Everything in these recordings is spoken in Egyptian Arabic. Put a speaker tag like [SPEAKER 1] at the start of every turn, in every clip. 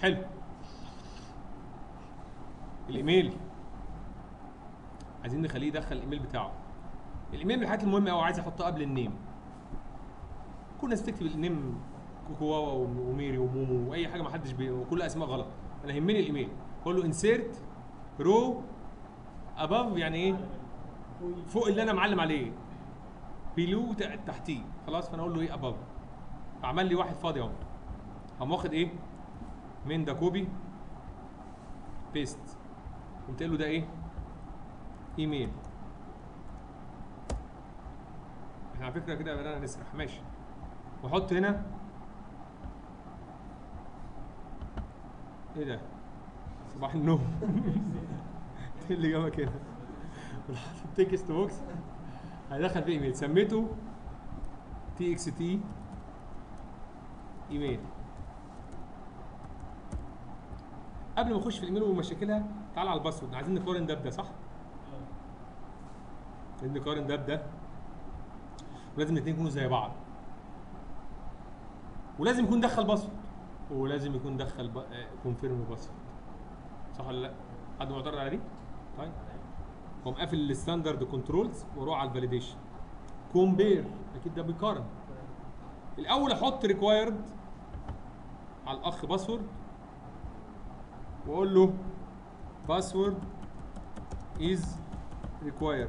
[SPEAKER 1] حلو الايميل عايزين نخليه يدخل الايميل بتاعه الايميل من الحاجات المهمه قوي عايز احطها قبل النيم كل الناس بتكتب النيم كوكواوا وميري ومومو واي حاجه ما حدش بي... وكل اسماء غلط انا يهمني الايميل اقول له انسيرت رو اباف يعني ايه فوق اللي انا معلم عليه بيلو ت- تحتيه خلاص فانا اقول له ايه اباف فعمل لي واحد فاضي اهو قام واخد ايه من ده كوبي بيست قمت قايل له ده ايه ايميل احنا على فكره كده بدانا نسرح ماشي واحط هنا ايه ده صباح النوم ايه اللي جابك هنا حاطط تكست بوكس هيدخل فيه ايميل سميته تي اكس تي ايميل قبل ما اخش في الايميل ومشاكلها تعال على الباسورد عايزين نقارن ده بده صح؟ عايزين نقارن ده بده ولازم الاثنين يكونوا زي بعض ولازم يكون دخل باسورد ولازم يكون دخل كونفيرم باسورد صح ولا لا؟ حد معترض على دي؟ طيب قوم قافل الستاندرد كنترولز واروح على الفاليديشن كومبير اكيد ده بيقارن الاول احط ريكوايرد على الاخ باسورد واقول له باسورد از ريكوايرد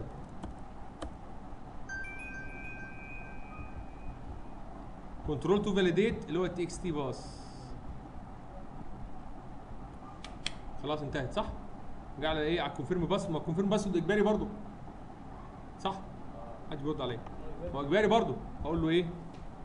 [SPEAKER 1] كنترول تو فاليديت اللي هو التي اكس تي باس خلاص انتهت صح؟ جه على ايه على الكونفيرم باسورد ما الكونفيرم باسورد اجباري برضه صح؟ محدش بيرد عليا هو اجباري برضه اقول له ايه؟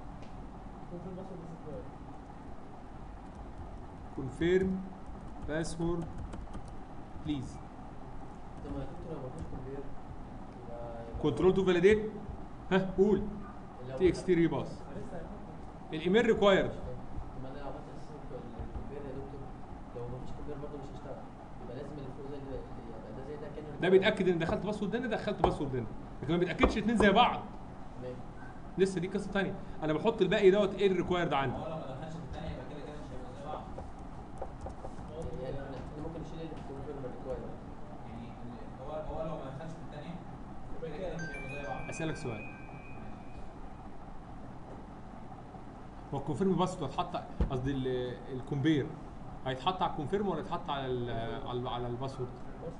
[SPEAKER 1] كونفيرم باسورد بليز
[SPEAKER 2] طب ما دكتور لو ما فيش كمبيوتر يبقى يبقى-
[SPEAKER 1] كنترول تو فاليديت ها قول
[SPEAKER 2] لو
[SPEAKER 1] تي اكس تي ريباس الايميل ريكوايرد
[SPEAKER 2] طب انا لو عملت اساسا الكمبيوتر يا دكتور لو ما فيش كمبيوتر برضه مش هيشتغل يبقى لازم اللي فوق زي اللي يبقى ده زي ده كان
[SPEAKER 1] ده بيتاكد ان دخلت باسورد هنا دخلت باسورد هنا لكن ما بيتاكدش الاثنين زي بعض
[SPEAKER 2] ماشي
[SPEAKER 1] لسه دي قصه ثانيه انا بحط الباقي دوت ايه الريكوايرد عندي
[SPEAKER 3] هو لو ما دخلش في الثانيه يبقى كده كده مش هيبقى زي بعض
[SPEAKER 2] يعني احنا إحنا ممكن نشيل الكمبيوتر ريكوايرد
[SPEAKER 3] يعني ال- هو هو لو ما دخلش في الثانيه يبقى كده كده مش هيبقى زي بعض
[SPEAKER 1] اسالك سؤال هو الكونفيرم باسورد هيتحط قصدي ال- الكومبير هيتحط على الكونفيرم ولا يتحط على ال- على على الباسورد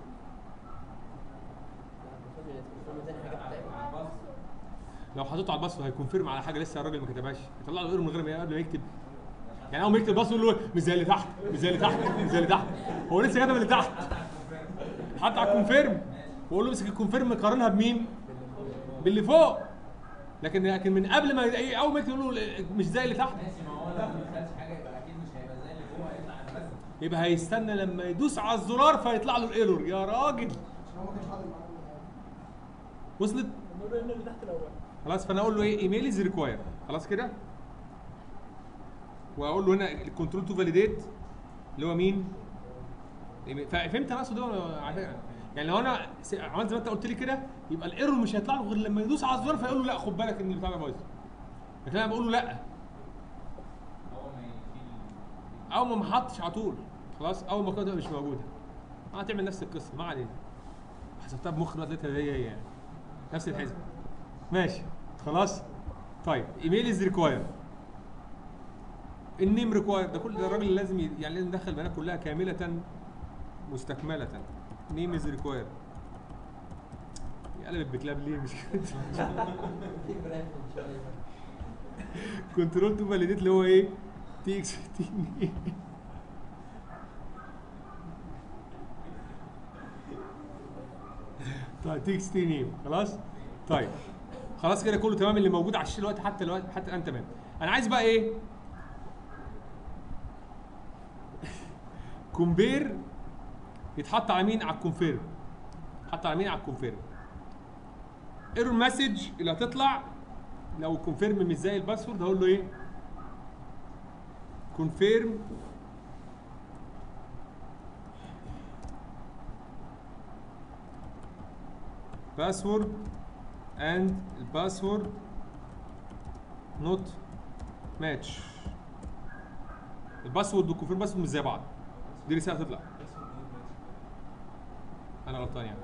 [SPEAKER 1] لو حطيته على الباسورد هيكونفيرم على حاجه لسه الراجل ما كتبهاش هيطلع له ايرور من غير ما قبل ما يكتب يعني اول ما يكتب الباسورد يقول له مش زي اللي تحت مش زي اللي تحت مش زي اللي تحت هو لسه كتب اللي تحت حط على الكونفيرم وقول له امسك الكونفيرم قارنها بمين؟ باللي فوق لكن لكن من قبل ما ي- اول ما يكتب يقول له مش زي اللي تحت
[SPEAKER 3] ماشي ما هو لو ما دخلش حاجه يبقى اكيد مش هيبقى زي اللي جوه هيطلع على بس
[SPEAKER 1] يبقى هيستنى لما يدوس على الزرار فيطلع له الايرور يا راجل
[SPEAKER 4] عشان هو ما كانش حاطط معلومه
[SPEAKER 1] وصلت؟
[SPEAKER 4] نقول له اللي تحت الاول
[SPEAKER 1] خلاص فانا اقول له ايه ايميل از ريكواير خلاص كده واقول له هنا الكنترول تو فاليديت اللي هو مين إيميل. ففهمت انا اقصد ايه على فكره يعني لو انا س- عملت زي ما انت قلت لي كده يبقى الايرور مش هيطلع له غير لما يدوس على الزرار فيقول له لا خد بالك ان البتاع ده بايظ لكن انا بقول له لا
[SPEAKER 3] هو ما يشيل
[SPEAKER 1] اول ما ما حطش على طول خلاص اول ما كده مش موجوده هتعمل نفس القصه ما علينا حسبتها بمخ دلوقتي لقيتها هي هي يعني نفس الحزب ماشي خلاص طيب ايميل از ريكواير النيم ريكواير ده كل ده الراجل لازم ي- يعني لازم يدخل البيانات كلها كامله مستكمله نيم از ريكواير قلبت بكلاب ليه مش كده كنترول تو فاليديت اللي هو ايه تي اكس تي طيب تي اكس تي نيم خلاص طيب خلاص كده كله تمام اللي موجود على الشاشه دلوقتي حتى الوقت حتى الان تمام انا عايز بقى ايه كومبير يتحط على مين على الكونفيرم يتحط على مين على الكونفيرم ايرور مسج اللي هتطلع لو الكونفيرم مش زي الباسورد هقول له ايه كونفيرم باسورد and الباسورد not match الباسورد والكونفيرم باسورد مش زي بعض دي رساله تطلع انا غلطان يعني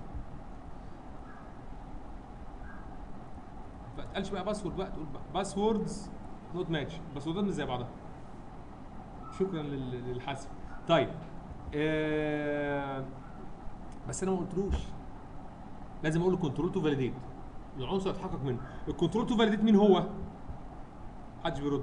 [SPEAKER 1] ما تقالش بقى باسورد بقى تقول باسوردز نوت ماتش الباسوردات مش زي بعضها شكرا لل- للحسم طيب آه بس انا ما قلتلوش لازم اقول له كنترول تو فاليديت العنصر يتحقق منه الكنترول تو فاليديت مين هو؟ محدش بيرد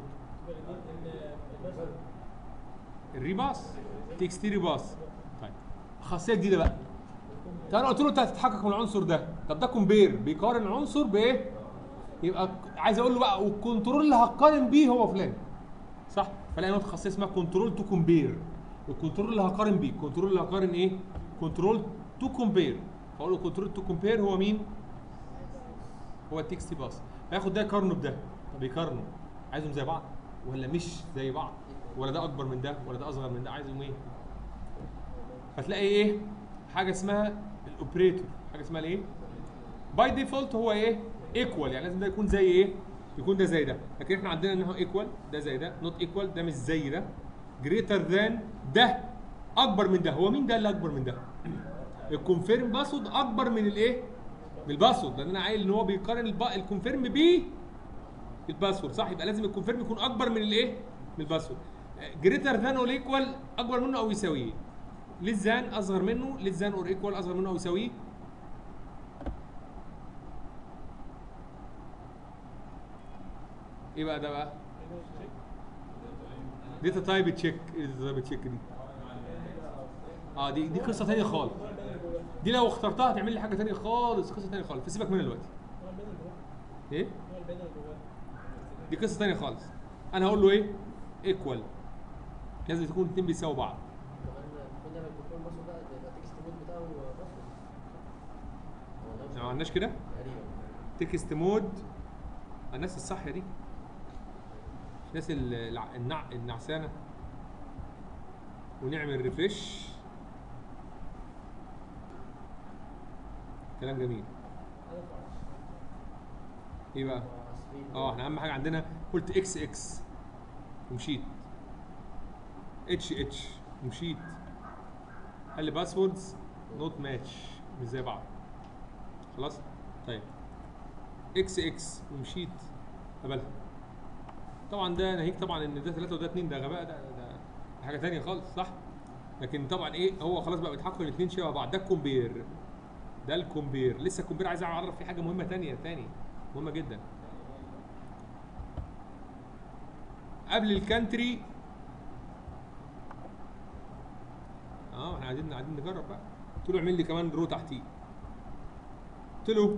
[SPEAKER 1] الريباس تكس تي ريباس طيب خاصيه جديده بقى طب انا قلت له انت هتتحقق من العنصر ده طب ده كومبير بيقارن عنصر بايه يبقى ك- عايز اقول له بقى والكنترول اللي هقارن بيه هو فلان صح فلاقي نقطه خاصيه اسمها كنترول تو كومبير الكنترول اللي هقارن بيه الكنترول اللي هقارن ايه كنترول تو كومبير فاقول له كنترول تو كومبير هو مين هو التكس تي باس هياخد ده يقارنه بده طب يقارنه عايزهم زي بعض ولا مش زي بعض ولا ده اكبر من ده ولا ده اصغر من ده عايزهم ايه فتلاقي ايه حاجه اسمها الاوبريتور حاجه اسمها الايه باي ديفولت هو ايه ايكوال يعني لازم ده يكون زي ايه يكون ده زي ده لكن احنا عندنا ان هو ايكوال ده زي ده نوت ايكوال ده مش زي ده جريتر ذان ده اكبر من ده هو مين ده اللي اكبر من ده الكونفيرم باسورد اكبر من الايه من الباسورد لان انا قايل ان هو بيقارن الب- الكونفيرم بيه الباسورد صح يبقى لازم الكونفيرم يكون اكبر من الايه من الباسورد جريتر ذان اور ايكوال اكبر منه او يساويه ليس ذان اصغر منه ليس ذان اور ايكوال اصغر منه او يساويه ايه بقى ده بقى داتا تايب تشيك ايه داتا تايب تشيك دي اه دي دي قصه ثانيه خالص دي لو اخترتها هتعمل لي حاجه ثانيه خالص قصه ثانيه خالص فسيبك منها دلوقتي ايه دي قصه ثانيه خالص انا هقول له ايه ايكوال لازم تكون الاثنين بيساووا بعض
[SPEAKER 2] كمان المفروض نعمل كنترول باسورد ده يبقى تكست مود بتاعه باسورد والله مش
[SPEAKER 1] ما عملناش كده
[SPEAKER 2] تقريبا
[SPEAKER 1] تكست مود الناس الصح دي الناس ال- الع- النع... النعسانه ونعمل ريفرش كلام جميل ايه بقى
[SPEAKER 2] عصرين
[SPEAKER 1] اه احنا اهم حاجه عندنا قلت اكس اكس ومشيت اتش اتش ومشيت قال لي باسوردز نوت ماتش مش زي بعض خلاص طيب اكس اكس ومشيت قبلها طبعا ده ناهيك طبعا ان ده 3 وده 2 ده غباء ده, ده حاجه ثانيه خالص صح لكن طبعا ايه هو خلاص بقى بيتحقق الاثنين شبه بعض ده الكومبير ده الكومبير لسه الكومبير عايز اعرف فيه حاجه مهمه ثانيه ثاني مهمه جدا قبل الكانتري اه احنا عايزين عايزين نجرب بقى قلت له اعمل لي كمان رو تحتيه قلت له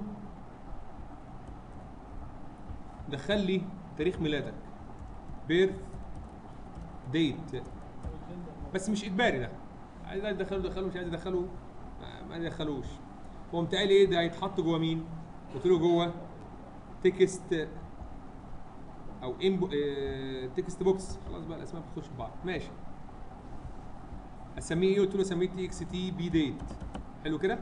[SPEAKER 1] دخل لي تاريخ ميلادك بيرث ديت بس مش اجباري ده عايز يدخله دخله مش عايز يدخله ما- ما يدخلوش وقمت قال ايه ده هيتحط جوه مين؟ قلت له جوه تكست او انبو اه تكست بوكس خلاص بقى الاسماء بتخش في بعض ماشي اسميه ايه قلت له سميه تي اكس تي بي ديت حلو كده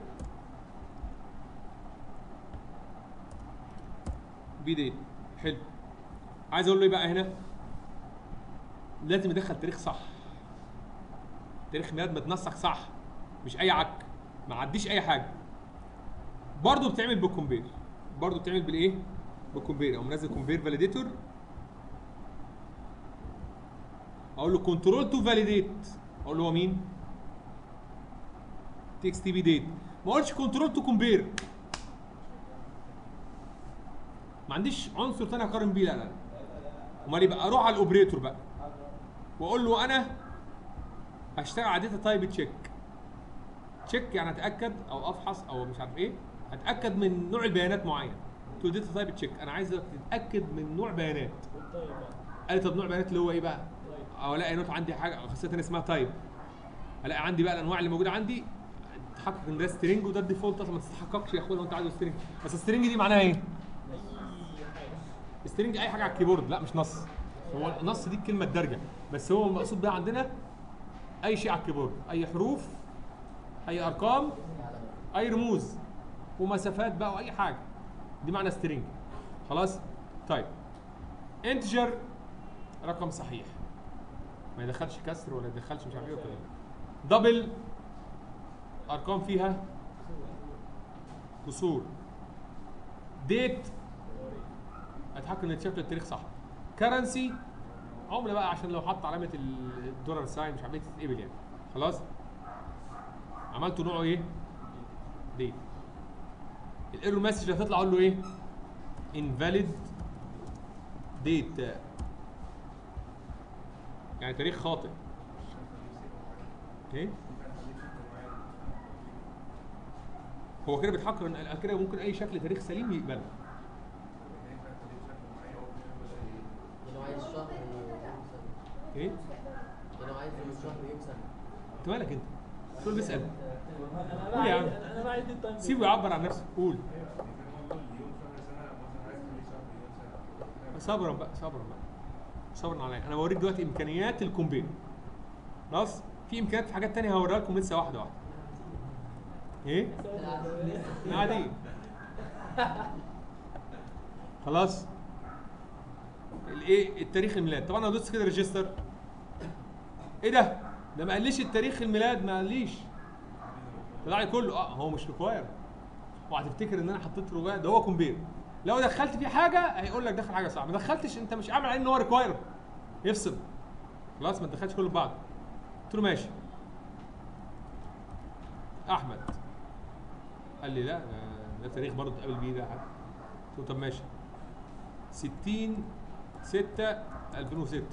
[SPEAKER 1] بي ديت حلو عايز اقول له ايه بقى هنا لازم يدخل تاريخ صح تاريخ ميلاد متنسق صح مش اي عك ما عديش اي حاجه برضه بتعمل بالكومبير برضه بتعمل بالايه بالكومبير او منزل كومبير فاليديتور اقول له كنترول تو فاليديت اقول له هو مين تكس تي بي ديت ما اقولش كنترول تو كومبير ما عنديش عنصر تاني اقارن بيه لا لا لا امال يبقى اروح على الاوبريتور بقى واقول له انا هشتغل على داتا تايب تشيك تشيك يعني اتاكد او افحص او مش عارف ايه اتاكد من نوع البيانات معين قلت له داتا تايب تشيك انا عايزك تتاكد من نوع بيانات قال لي طب نوع بيانات اللي هو ايه بقى او الاقي نوت عندي حاجه خاصيه تانية اسمها تايب الاقي عندي بقى الانواع اللي موجوده عندي تحقق ان ده سترينج وده الديفولت اصلا ما تتحققش يا اخويا لو انت عايزه سترينج بس السترينج دي معناها ايه؟ سترينج اي حاجه على الكيبورد لا مش نص هو نص دي الكلمه الدارجه بس هو المقصود بيها عندنا اي شيء على الكيبورد اي حروف اي ارقام اي رموز ومسافات بقى واي حاجه دي معنى سترينج خلاص طيب انتجر رقم صحيح ما يدخلش كسر ولا يدخلش مش عارف ايه وكده دبل ارقام فيها كسور ديت اتحكم ان شكل التاريخ صح كرنسي عمله بقى عشان لو حط علامه ال- الدولار ساين مش عارف ايه تتقبل يعني خلاص عملته نوعه ايه ديت الايرور مسج اللي هتطلع اقول له ايه invalid date يعني تاريخ خاطئ ايه هو كده بيتحقق ان كده ممكن اي شكل تاريخ سليم يقبله
[SPEAKER 2] يعني هو عايز شهر يوم سنة
[SPEAKER 1] ايه
[SPEAKER 2] يعني هو عايز شهر يوم سنة
[SPEAKER 1] انت مالك انت كل بيسال
[SPEAKER 4] انا
[SPEAKER 1] قول يا عم.
[SPEAKER 4] انا انا بعد التايم
[SPEAKER 1] سيبه يعبر عن نفسه قول صبرا بقى صبرا بقى صبرا عليا انا بوريك دلوقتي امكانيات الكومبين خلاص في امكانيات في حاجات تانية هوريها لكم لسه واحده واحده ايه عادي خلاص الايه التاريخ الميلاد طبعا انا دوست كده ريجستر ايه ده ده ما قاليش التاريخ الميلاد ما قاليش طلع لي كله اه هو مش ريكواير وهتفتكر ان انا حطيت روايه ده هو كومبير لو دخلت فيه حاجه هيقول لك دخل حاجه صح ما دخلتش انت مش عامل عليه ان هو ريكواير يفصل خلاص ما تدخلش كله في بعض قلت له ماشي احمد قال لي لا ده, ده تاريخ برضه تقابل بيه ده قلت له طب ماشي 60 6 2006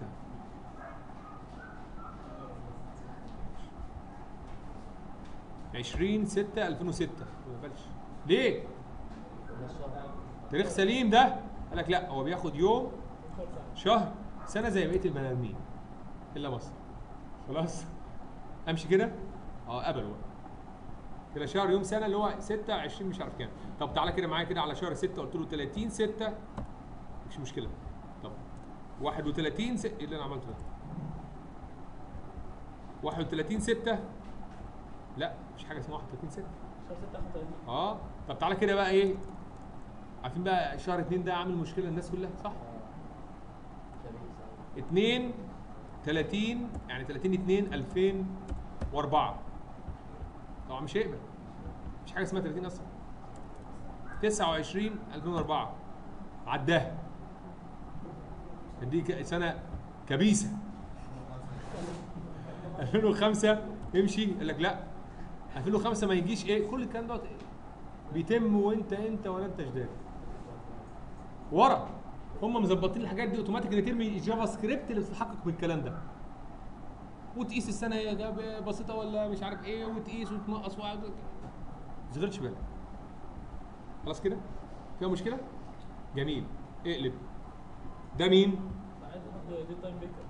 [SPEAKER 1] 20 6 2006 ما بلش ليه؟
[SPEAKER 2] ولا الشهر
[SPEAKER 1] تاريخ سليم ده قال لك لا هو بياخد يوم شهر سنه زي بقيه البني ادمين الا مصر خلاص امشي كده اه قبل بقى كده شهر يوم سنه اللي هو 6 20 مش عارف كام طب تعالى كده معايا كده على شهر 6 قلت له 30 6 مش مشكله طب 31 6 ايه اللي انا عملته ده 31 6 لا مش حاجه اسمها 31 6
[SPEAKER 4] شهر 6 35
[SPEAKER 1] اه طب تعالى كده بقى ايه عارفين بقى شهر اتنين ده عامل مشكله للناس كلها صح؟
[SPEAKER 2] شبيه صح
[SPEAKER 1] اتنين 30 يعني 30 2 2004 طبعا مش هيقبل مش حاجه اسمها 30 اصلا 29 2004 عداها دي ك- سنه كبيسه 2005 يمشي يقول لك لا 2005 ما يجيش ايه كل الكلام دوت إيه؟ بيتم وانت انت ولا انت جداد ورا هم مظبطين الحاجات دي اوتوماتيك ان ترمي جافا سكريبت اللي بتتحقق بالكلام ده وتقيس السنه هي جاب- بسيطه ولا مش عارف ايه وتقيس وتنقص وقعد ما تشغلش بالك خلاص كده فيها مشكله جميل اقلب ده مين
[SPEAKER 4] عايز اخد دي تايم بيكر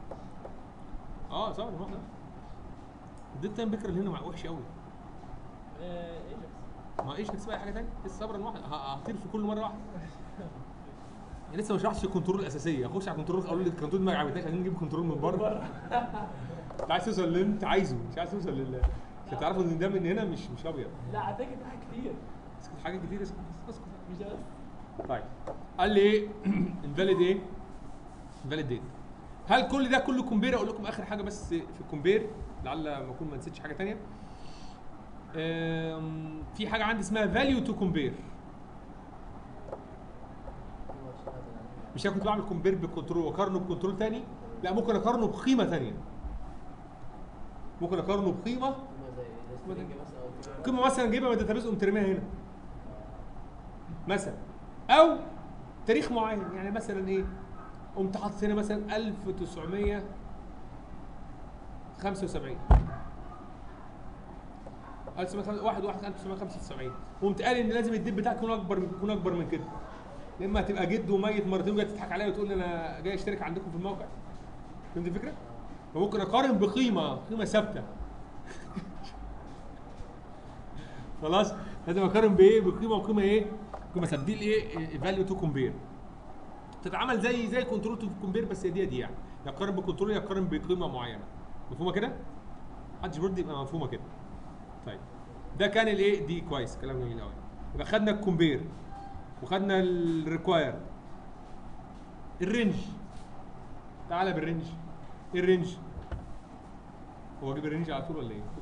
[SPEAKER 1] اه صح واحده ده التايم بيكر اللي هنا مع- وحش قوي
[SPEAKER 4] ايجكس
[SPEAKER 1] ما ايش نكسب اي حاجه ثانيه لسه صبرا واحده ه- هطير في كل مره واحده لسه ما شرحتش الكنترول الاساسيه اخش على الكنترول اقول لك الكنترول ما عجبتناش عايزين نجيب كنترول من بره انت عايز توصل اللي انت عايزه مش عايز توصل لل عشان تعرفوا ان ده من هنا مش مش ابيض
[SPEAKER 4] لا على فكره في حاجات كتير
[SPEAKER 1] اسكت حاجه كتير اسكت اسكت
[SPEAKER 4] مش بس
[SPEAKER 1] طيب قال لي ايه انفاليد ايه انفاليد ديت هل كل ده كله كومبير اقول لكم اخر حاجه بس في الكومبير لعل ما اكون ما نسيتش حاجه ثانيه في حاجه عندي اسمها فاليو تو كومبير مش انا كنت بعمل كومبير بالكنترول واقارنه بكنترول تاني لا ممكن اقارنه بقيمه تانية ممكن اقارنه بقيمه
[SPEAKER 2] قيمة زي السترينج مثلا او كده
[SPEAKER 1] قيمه مثلا جايبها من الداتابيز قوم ترميها هنا مثلا او تاريخ معين يعني مثلا ايه قمت حاطط هنا مثلا 1975 1975 واحد واحد 1975 قمت قال ان لازم الديب بتاعك يكون اكبر يكون اكبر من كده يا اما هتبقى جد وميت مرتين وجاي تضحك عليا وتقول لي انا جاي اشترك عندكم في الموقع فهمت الفكره؟ فممكن اقارن بقيمه قيمه ثابته خلاص لازم اقارن بايه بقيمه وقيمه ايه قيمه ثابته دي الايه فاليو تو كومبير تتعمل زي زي كنترول تو كومبير بس هي دي دي يعني يقارن بكنترول يقارن بقيمه معينه مفهومه كده محدش برضه يبقى مفهومه كده طيب ده كان الايه دي كويس كلام جميل قوي يبقى خدنا الكومبير وخدنا الريكواير الرينج تعالى بالرينج ايه الرينج هو اجيب الرينج على طول ولا ايه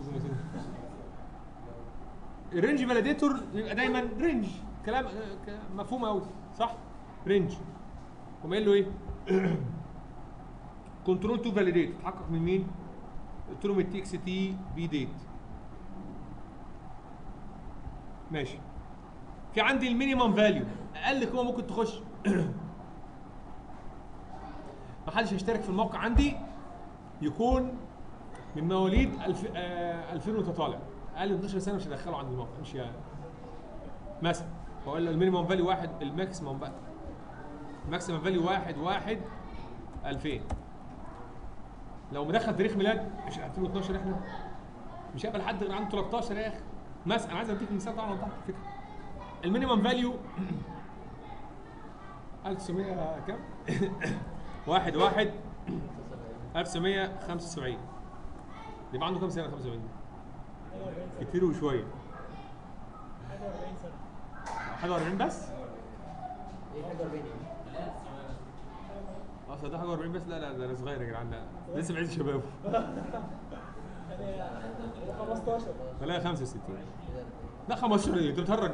[SPEAKER 1] الرينج فاليديتور يبقى دايما رينج كلام آه، ك- مفهوم قوي صح رينج قوم قايل له ايه كنترول تو فاليديت تحقق من مين قلت له من التي اكس تي بي ديت ماشي في عندي المينيمم فاليو اقل قيمه ممكن تخش محدش هيشترك في الموقع عندي يكون من مواليد الف... آه 2000 وانت طالع اقل من 12 سنه مش هدخله عند الموقع مش يعني. مثلا بقول له المينيمم فاليو واحد الماكسيمم بقى الماكسيمم فاليو واحد واحد 2000 لو مدخل تاريخ ميلاد مش 2012 احنا مش هيقبل حد غير عنده 13 يا اخي مثلا انا عايز اديك مثال طبعا اوضح لك الفكره المينيمم فاليو 1900 كام؟ واحد واحد 1975 يبقى عنده كام سنه 75
[SPEAKER 4] حاجه 40 سنه
[SPEAKER 1] كتير وشويه
[SPEAKER 4] حاجه 40 سنه
[SPEAKER 1] 41 بس
[SPEAKER 2] ايه حاجه 40
[SPEAKER 1] اصل ده حاجه 40 بس لا لا ده انا صغير يا جدعان لا لسه بعيد شبابه
[SPEAKER 4] يعني 15
[SPEAKER 1] ولا 65 لا 15 ايه انت بتهرج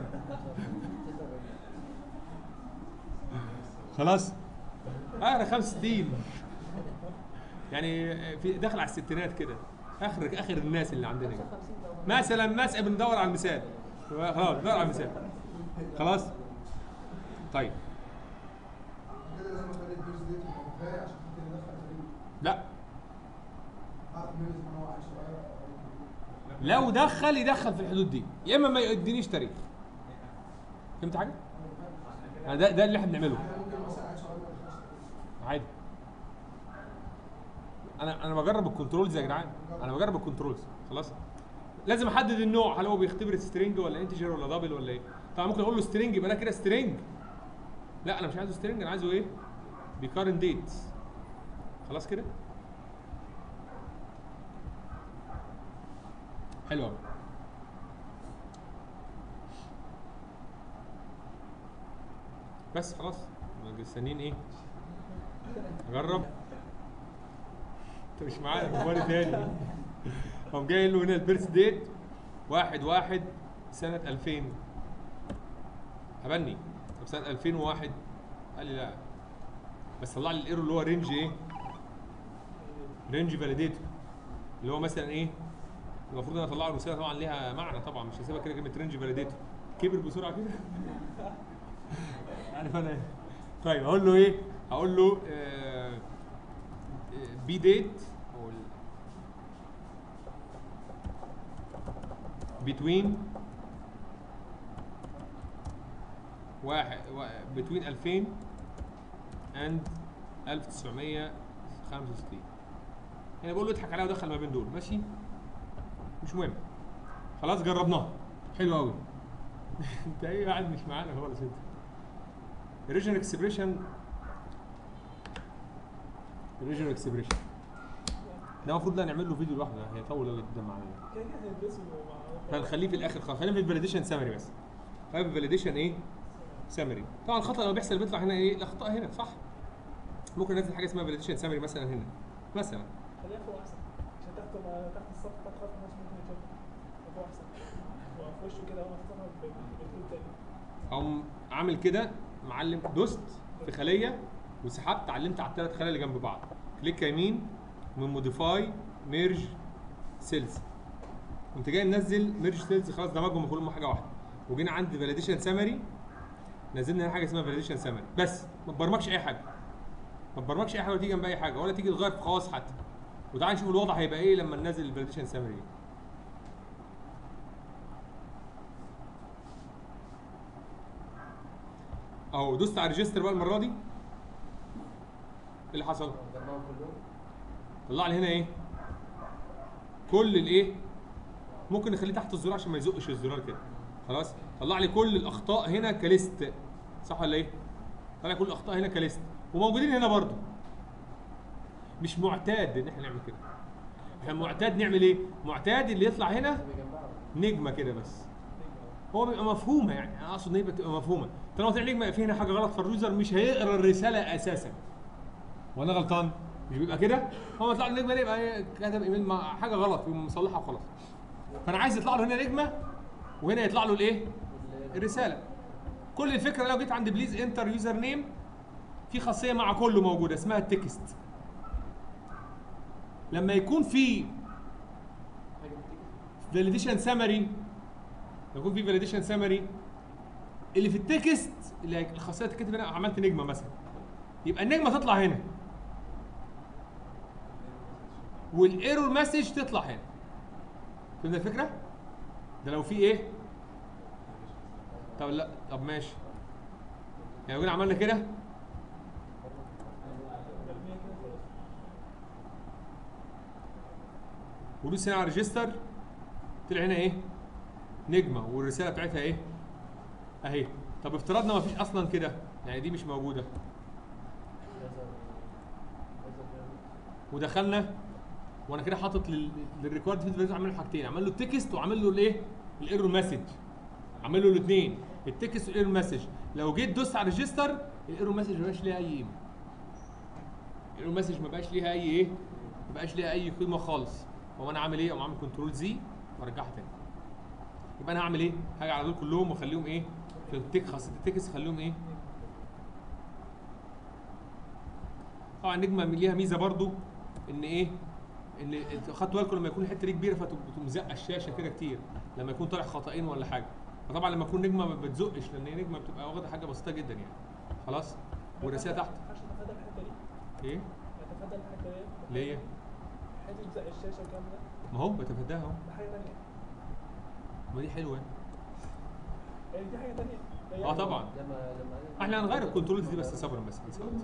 [SPEAKER 1] خلاص اه انا 65 يعني في داخل على الستينات كده اخر اخر الناس اللي عندنا كده. مثلا مثلا بندور على المثال خلاص ندور على المثال خلاص طيب
[SPEAKER 5] كده لازم اخلي البيرز ديت تبقى كفايه عشان خاطر يدخل فريق
[SPEAKER 1] لا
[SPEAKER 5] اعرف منه اذا كان هو عيل صغير او كبير.
[SPEAKER 1] لو دخل يدخل في الحدود دي يا اما ما يدينيش تاريخ فهمت حاجه؟ يعني ده ده اللي احنا بنعمله
[SPEAKER 5] انا ممكن مثلا عيل صغير ما يدخلش
[SPEAKER 1] عادي انا انا بجرب الكنترولز يا جدعان انا بجرب الكنترولز خلاص لازم احدد النوع هل هو بيختبر سترينج ولا انتجر ولا دبل ولا ايه طبعا ممكن اقول له سترينج يبقى ده كده سترينج لا انا مش عايزه سترينج انا عايزه ايه بيكارن ديت خلاص كده حلو قوي بس خلاص مستنيين ايه اجرب انت مش معايا في موبايل تاني قام جاي له هنا البيرث ديت واحد واحد سنة 2000 هبني طب سنة 2001 قال لي لا بس طلع لي الايرور اللي هو رينج ايه؟ رينج فاليديتور اللي هو مثلا ايه؟ المفروض انا اطلع له رساله طبعا ليها معنى طبعا مش هسيبها كده كلمه رينج فاليديتور كبر بسرعه كده عارف انا ايه طيب اقول له ايه هقول له بي ديت او بتوين واحد بتوين 2000 اند 1965 يعني بقول له اضحك عليها ودخل ما بين دول ماشي مش مهم خلاص جربناها حلو قوي انت ايه قاعد مش معانا خالص انت الريجن اكسبريشن الريجن اكسبريشن ده المفروض لا نعمل له فيديو لوحده هيطول قوي جدا معانا
[SPEAKER 4] كده كده هندرسه مع
[SPEAKER 1] هنخليه في الاخر خالص خلينا في الفاليديشن سامري بس خلينا في الفاليديشن ايه سامري طبعا الخطا لما بيحصل بيطلع هنا ايه الاخطاء هنا صح ممكن ننزل حاجه اسمها فاليديشن سامري مثلا هنا مثلا
[SPEAKER 4] خليها فوق احسن عشان تحت ما تحت السطح تحت خط الناس ممكن يشوفها فوق احسن وفي وشه كده اول ما تفتحها بالكود تاني
[SPEAKER 1] اقوم عامل كده معلم دوست في خليه وسحبت علمت على الثلاث خلايا اللي جنب بعض كليك يمين من موديفاي ميرج سيلز قمت جاي منزل ميرج سيلز خلاص دمجهم كلهم حاجه واحده وجينا عند فاليديشن سامري نزلنا هنا حاجه اسمها فاليديشن سامري بس ما تبرمجش اي حاجه ما تبرمجش اي حاجه ولا تيجي جنب اي حاجه ولا تيجي تغير في خواص حتى وتعالى نشوف الوضع هيبقى ايه لما ننزل الفاليديشن سامري اهو دوست على ريجستر بقى المره دي ايه اللي حصل؟
[SPEAKER 2] جمعهم كلهم
[SPEAKER 1] طلع لي هنا ايه؟ كل الايه؟ ممكن نخليه تحت الزرار عشان ما يزقش الزرار كده خلاص؟ طلع لي كل الاخطاء هنا كليست صح ولا ايه؟ طلع كل الاخطاء هنا كليست وموجودين هنا برضو مش معتاد ان احنا نعمل كده احنا معتاد نعمل ايه؟ معتاد اللي يطلع هنا
[SPEAKER 2] بيجمعهم
[SPEAKER 1] نجمه كده بس هو بيبقى مفهومه يعني انا اقصد ان هي بتبقى مفهومه طالما طلع نجمه في هنا حاجه غلط فاليوزر مش هيقرا الرساله اساسا وانا غلطان مش بيبقى كده هو يطلع له نجمه ليه يبقى إيه؟ كتب ايميل مع حاجه غلط يقوم مصلحها وخلاص فانا عايز يطلع له هنا نجمه وهنا يطلع له الايه
[SPEAKER 2] وال-
[SPEAKER 1] الرساله كل الفكره لو جيت عند بليز انتر يوزر نيم في خاصيه مع كله موجوده اسمها التكست لما يكون في
[SPEAKER 2] حاجه بتيجي
[SPEAKER 1] فاليديشن سامري لما يكون في فاليديشن سامري اللي في التكست اللي هي- الخاصيه اللي تتكتب هنا عملت نجمه مثلا يبقى النجمه تطلع هنا والايرور مسج تطلع هنا فهمت الفكره؟ ده لو في ايه؟ طب لا طب ماشي يعني لو جينا عملنا كده
[SPEAKER 4] مرمية كده خلاص
[SPEAKER 1] ودوس هنا على ريجستر طلع هنا ايه؟ نجمه والرساله بتاعتها ايه؟ اهي طب افترضنا ما فيش اصلا كده يعني دي مش موجوده
[SPEAKER 2] كذا كذا كذا.
[SPEAKER 1] ودخلنا وانا كده حاطط لل- للريكورد فيد فاليو عامل له حاجتين عمل له التكست وعامل له الايه؟ الايرور مسج عامل له الاثنين التكست والايرور مسج لو جيت دوست على ريجستر الايرور مسج ما بقاش ليها اي قيمه الايرور مسج ما بقاش ليها اي ايه؟ ما بقاش ليها اي قيمه خالص هو انا عامل ايه؟ اقوم عامل كنترول زي وارجعها تاني يبقى انا هعمل ايه؟ هاجي على دول كلهم واخليهم ايه؟ في التك خاصيه التكست خليهم ايه؟ طبعا النجمه ليها ميزه برضو ان ايه ان انتوا خدتوا بالكم لما يكون الحته دي كبيره فتقوم زقه الشاشه كده كتير لما يكون طالع خطأين ولا حاجه فطبعا لما تكون نجمه ما بتزقش لان هي نجمه بتبقى واخده حاجه بسيطه جدا يعني خلاص والرساله تحت
[SPEAKER 4] عشان اتفادى الحته دي
[SPEAKER 1] ايه
[SPEAKER 4] اتفادى الحته دي
[SPEAKER 1] ليه
[SPEAKER 4] حته زق الشاشه والكلام ده
[SPEAKER 1] ما هو بتفاداها اهو
[SPEAKER 4] ده حاجه ثانيه
[SPEAKER 1] ما دي حلوه
[SPEAKER 4] يعني دي حاجه ثانيه
[SPEAKER 1] اه طبعا
[SPEAKER 2] لما لما
[SPEAKER 1] احنا هنغير الكنترول دي بس صبرا بس بس خلاص.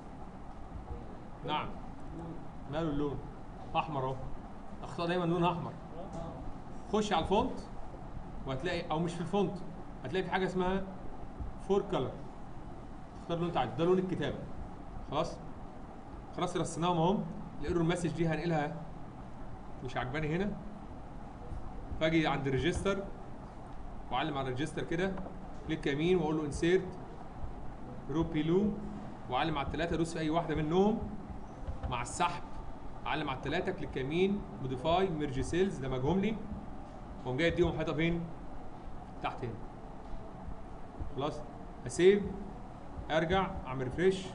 [SPEAKER 1] نعم ماله اللون احمر اهو اخطاء دايما لونها احمر خش على الفونت وهتلاقي او مش في الفونت هتلاقي في حاجه اسمها فور كلر اختار لون انت عايزه ده لون الكتابه خلاص خلاص رسيناهم اهو الايرور مسج دي هنقلها مش عجباني هنا فاجي عند الريجستر واعلم على الريجستر كده كليك يمين واقول له انسيرت رو بيلو واعلم على الثلاثه ادوس في اي واحده منهم مع السحب اعلم على الثلاثه كليك يمين موديفاي ميرج سيلز دمجهم لي واقوم جاي اديهم حيطه فين؟ تحت هنا خلاص اسيب ارجع اعمل ريفريش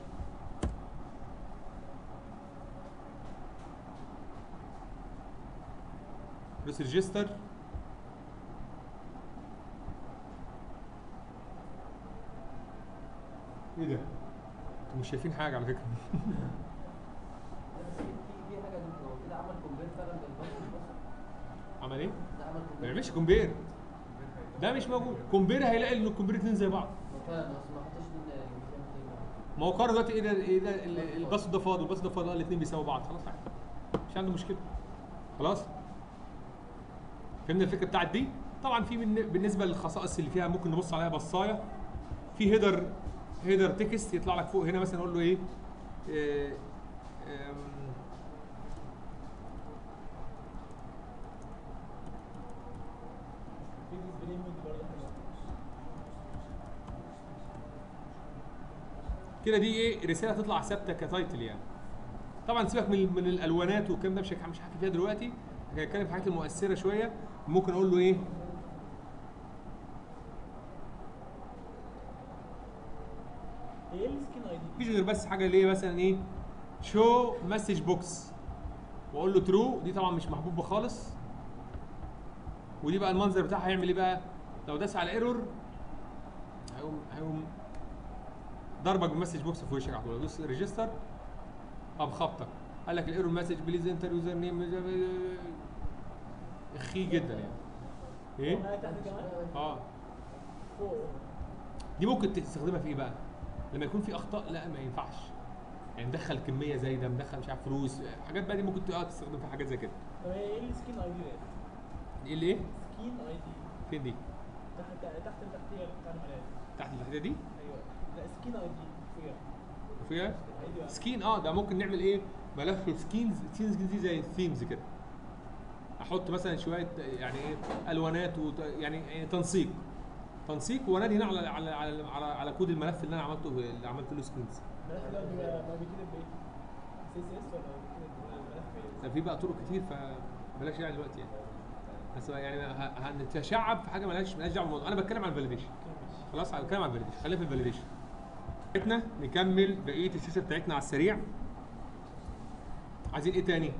[SPEAKER 1] دوس ريجستر ايه ده؟ انتوا مش شايفين حاجه على فكره
[SPEAKER 2] في في حاجه دكتور هو كده عمل كومبير فعلا بالباص بس
[SPEAKER 1] عمل ايه؟
[SPEAKER 2] ده عمل
[SPEAKER 1] ما
[SPEAKER 2] كومبير
[SPEAKER 1] بيعملش كومبير ده مش موجود كومبير هيلاقي ان الكومبير اتنين زي بعض
[SPEAKER 2] هو فعلا بس ما حطش ان الانجليزي
[SPEAKER 1] ما هو قارن دلوقتي ايه ده ايه ده ال- الباص ده فاضي والباص ده فاضي الاثنين بيساووا بعض خلاص عادي مش عنده مشكله خلاص فهمنا الفكره بتاعت دي طبعا في من- بالنسبه للخصائص اللي فيها ممكن نبص عليها بصايه في هيدر هيدر تكست يطلع لك فوق هنا مثلا اقول له ايه آه، آم،
[SPEAKER 4] في ديسبلاي مود برضه حلوه
[SPEAKER 1] كده دي ايه رساله تطلع ثابته كتايتل يعني طبعا سيبك من من الالوانات والكلام ده مش هك- مش هحكي فيها دلوقتي هنتكلم في الحاجات المؤثره شويه ممكن اقول له ايه
[SPEAKER 4] هي ايه السكين اي دي؟
[SPEAKER 1] مفيش غير بس حاجه اللي هي مثلا ايه شو مسج بوكس واقول له ترو دي طبعا مش محبوبه خالص ودي بقى المنظر بتاعها هيعمل ايه بقى لو داس على ايرور هيقوم هيقوم ضربك بالمسج بوكس في وشك على طول دوس ريجستر قام خبطك قال لك الايرور مسج بليز انتر يوزر نيم اخي جدا يعني ايه
[SPEAKER 4] معايا تحت كمان
[SPEAKER 1] اه
[SPEAKER 4] فوق
[SPEAKER 1] دي ممكن تستخدمها في ايه بقى؟ لما يكون في اخطاء لا ما ينفعش يعني مدخل كميه زايده مدخل مش عارف فلوس حاجات بقى دي ممكن تقعد تستخدم في حاجات زي كده
[SPEAKER 4] طب هي ايه السكين اي دي ده؟
[SPEAKER 1] ايه اللي ايه؟
[SPEAKER 4] سكين اي دي
[SPEAKER 1] فين دي؟
[SPEAKER 4] تحت تحت التحتيه بتاع الملاذ
[SPEAKER 1] تحت التحديده دي؟
[SPEAKER 4] ايوه لا سكين اي دي فوقيها
[SPEAKER 1] فيها
[SPEAKER 4] اي دي واحدة.
[SPEAKER 1] سكين اه ده ممكن نعمل ايه؟ ملف سكينز سكينز دي زي الثيمز كده احط مثلا شويه يعني ايه الوانات وت... يعني يعني تنسيق تنسيق وانادي هنا على على على على, على كود الملف اللي انا عملته اللي عملت له سكينز
[SPEAKER 4] الملف ده بيبقى ما بيتكتب بايه؟ سي اس اس ولا كده الملف
[SPEAKER 1] ده في بقى طرق كتير فبلاش يعني دلوقتي يعني بس يعني ه- هنتشعب في حاجه مالهاش مالهاش دعوه بالموضوع انا بتكلم عن الفاليديشن خلاص انا بتكلم عن الفاليديشن خلينا في الفاليديشن بتاعتنا نكمل بقيه السيستم بتاعتنا على السريع عايزين ايه تاني؟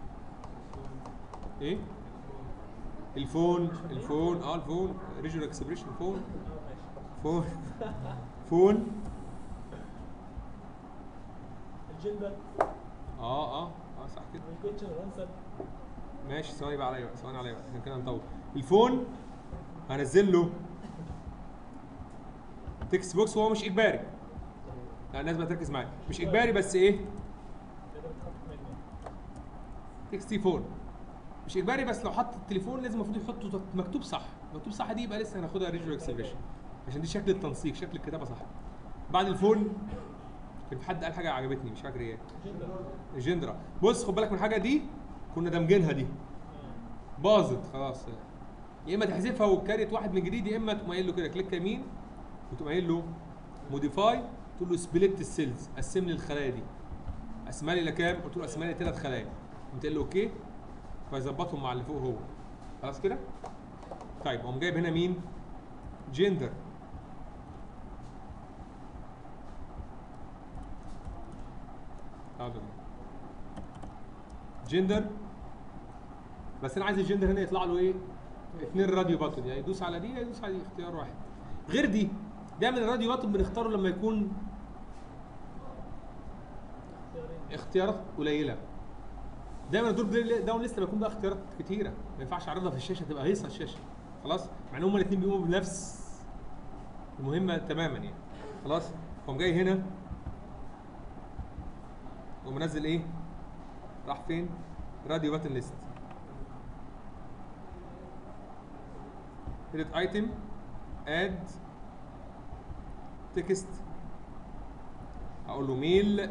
[SPEAKER 1] ايه؟ الفون الفون اه الفون ريجنال اكسبريشن فون
[SPEAKER 4] اه ماشي
[SPEAKER 1] فون فون
[SPEAKER 4] الجندر
[SPEAKER 1] اه اه اه صح كده
[SPEAKER 4] والكويتشن والانسر
[SPEAKER 1] ماشي ثواني بقى عليا بقى ثواني عليا بقى عشان كده هنطول الفون هنزل له تكست بوكس وهو مش اجباري لا الناس بقى تركز معايا مش اجباري بس ايه
[SPEAKER 4] تقدر تحط منه
[SPEAKER 1] تكست فون مش اجباري بس لو حط التليفون لازم المفروض يحطه مكتوب صح مكتوب صح دي يبقى لسه هناخدها ريجوال اكسبريشن عشان دي شكل التنسيق شكل الكتابه صح بعد الفون كان في حد قال حاجه عجبتني مش فاكر ايه
[SPEAKER 4] جندر
[SPEAKER 1] الجندرا بص خد بالك من الحاجه دي كنا دامجينها دي باظت خلاص يا اما تحذفها وتكريت واحد من جديد يا اما تقوم قايل له كده كليك يمين وتقوم قايل له موديفاي تقول له سبليت السيلز قسم لي الخلايا دي قسمها لي لكام؟ قلت له قسمها لي ثلاث خلايا قمت قايل له اوكي فيظبطهم مع اللي فوق هو خلاص كده؟ طيب قوم جايب هنا مين؟ جندر حاضر جندر بس انا عايز الجندر هنا يطلع له ايه؟ اثنين راديو باتون يعني يدوس على دي يا يدوس على دي اختيار واحد غير دي دايما الراديو باتون بنختاره لما يكون
[SPEAKER 4] اختيارين
[SPEAKER 1] اختيارات قليله دايما الدور بلاي داون لسه بيكون بقى اختيارات كتيره ما ينفعش اعرضها في الشاشه تبقى هيصه الشاشه خلاص مع ان هما الاثنين بيقوموا بنفس المهمه تماما يعني خلاص قوم جاي هنا ومنزل ايه راح فين راديو باتن ليست edit ايتم اد تكست هقول له ميل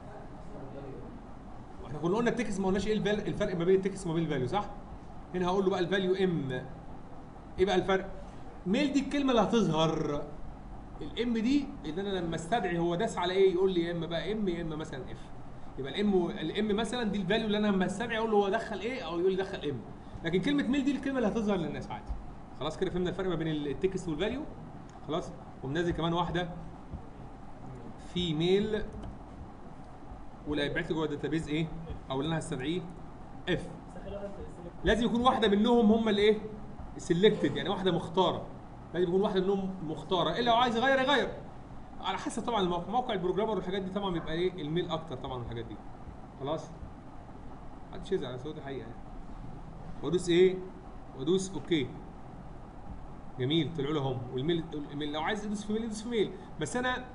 [SPEAKER 1] واحنا كنا قلنا التكست ما قلناش ايه الفال- الفرق ما بين التكست وما بين الفاليو صح؟ هنا هقول له بقى الفاليو ام ايه بقى الفرق؟ ميل دي الكلمه اللي هتظهر الام دي ان انا لما استدعي هو داس على ايه يقول لي يا اما بقى ام يا اما مثلا اف يبقى الام الام مثلا دي الفاليو اللي انا لما استدعي اقول له هو دخل ايه او يقول لي دخل ام لكن كلمه ميل دي الكلمه اللي هتظهر للناس عادي خلاص كده فهمنا الفرق ما بين التكست والفاليو خلاص ومنزل كمان واحده في ميل واللي هيبعت لي جوه الداتابيز ايه او اللي انا هستدعيه اف
[SPEAKER 4] بس اخر واحد select.
[SPEAKER 1] لازم يكون واحده منهم هم اللي ايه سيلكتد يعني واحده مختاره لازم يكون واحده منهم مختاره الا لو عايز يغير يغير على حسب طبعا الموقع موقع البروجرامر والحاجات دي طبعا بيبقى ايه الميل اكتر طبعا والحاجات دي خلاص محدش يزعل بس هو دي حقيقه يعني وادوس ايه وادوس اوكي جميل طلعوا له هم والميل الميل لو عايز يدوس في ميل يدوس في ميل بس انا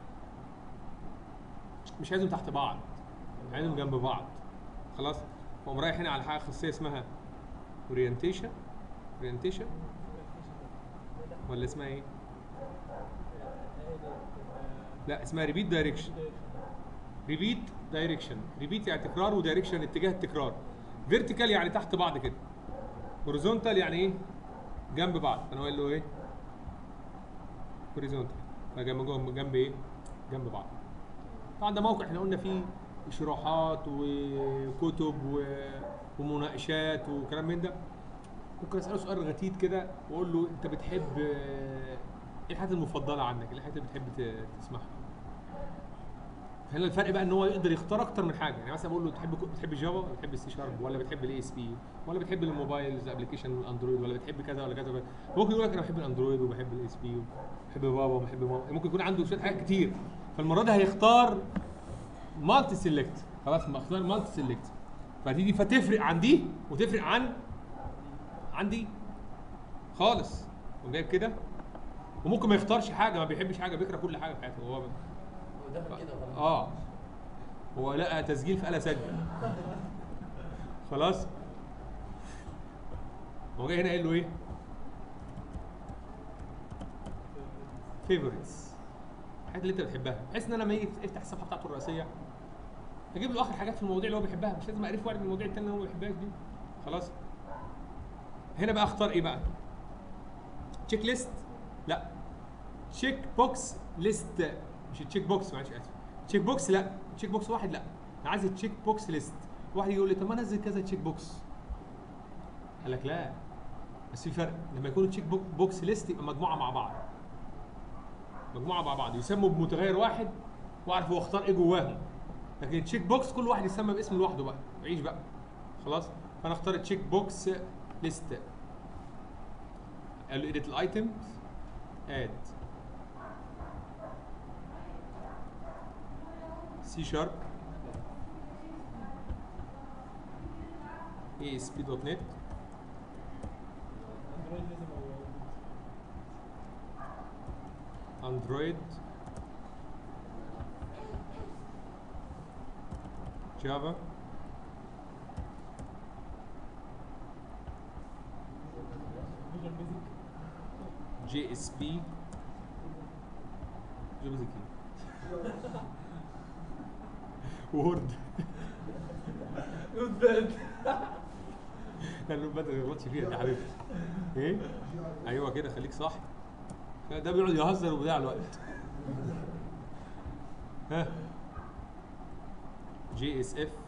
[SPEAKER 1] مش عايزهم تحت بعض عايزهم جنب بعض خلاص فقوم رايح هنا على حاجه خاصيه اسمها اورينتيشن اورينتيشن ولا اسمها ايه؟ لا اسمها ريبيت دايركشن ريبيت دايركشن ريبيت يعني تكرار ودايركشن اتجاه التكرار فيرتيكال يعني تحت بعض كده هوريزونتال يعني ايه جنب بعض انا اقول له ايه هوريزونتال فجنب جنب جنب ايه جنب بعض طبعا ده موقع احنا قلنا فيه شروحات وكتب و- ومناقشات وكلام من ده ممكن اساله سؤال غتيت كده واقول له انت بتحب آه، ايه الحاجات المفضله عنك؟ ايه الحاجات اللي بتحب ت- تسمعها؟ هنا الفرق بقى ان هو يقدر يختار اكتر من حاجه يعني مثلا بقول له تحب بتحب جافا ولا بتحب السي شارب ولا بتحب الاي اس بي ولا بتحب الموبايلز ابلكيشن الاندرويد ولا بتحب كذا ولا كذا ولا- ممكن يقول لك انا بحب الاندرويد وبحب الاي اس بي وبحب بابا وبحب ماما ممكن يكون عنده شويه حاجات كتير فالمره دي هيختار مالتي سيلكت خلاص ما اختار مالتي سيلكت فدي دي فتفرق عن دي وتفرق عن عن دي خالص قوم جايب كده وممكن ما يختارش حاجه ما بيحبش حاجه بيكره كل حاجه في حياته هو
[SPEAKER 2] هو دخل كده وخلاص
[SPEAKER 1] اه هو لقى تسجيل فقال سجل خلاص هو جاي هنا قايل له ايه فيفورتس الحاجات اللي انت بتحبها بحيث ان انا لما يجي يفتح الصفحه بتاعته الرئيسيه اجيب له اخر حاجات في المواضيع اللي هو بيحبها مش لازم اعرف واحد من المواضيع التانية اللي هو ما بيحبهاش دي خلاص هنا بقى اختار ايه بقى تشيك ليست لا تشيك بوكس ليست مش تشيك بوكس معلش اسف تشيك بوكس لا تشيك بوكس واحد لا انا عايز تشيك بوكس ليست واحد يقول لي طب ما انزل كذا تشيك بوكس قال لك لا بس في فرق لما يكون تشيك بوك بوكس ليست يبقى مجموعه مع بعض مجموعه مع بعض يسموا بمتغير واحد واعرف هو اختار ايه جواهم لكن تشيك بوكس كل واحد يسمى باسم لوحده بقى عيش بقى خلاص فانا اختار تشيك بوكس ليست قال له ايديت الايتمز اد سي شارب اي اس بي دوت نت
[SPEAKER 4] اندرويد لازم هو
[SPEAKER 1] اندرويد جافا
[SPEAKER 4] فيجوال بيزك
[SPEAKER 1] جي اس بي جافا زي كده وورد
[SPEAKER 4] نوت باد
[SPEAKER 1] لا النوت باد ما تغلطش فيها دي حبيبتي ايه ايوه كده خليك صح ده بيقعد يهزر وبيضيع الوقت ها جي اس اف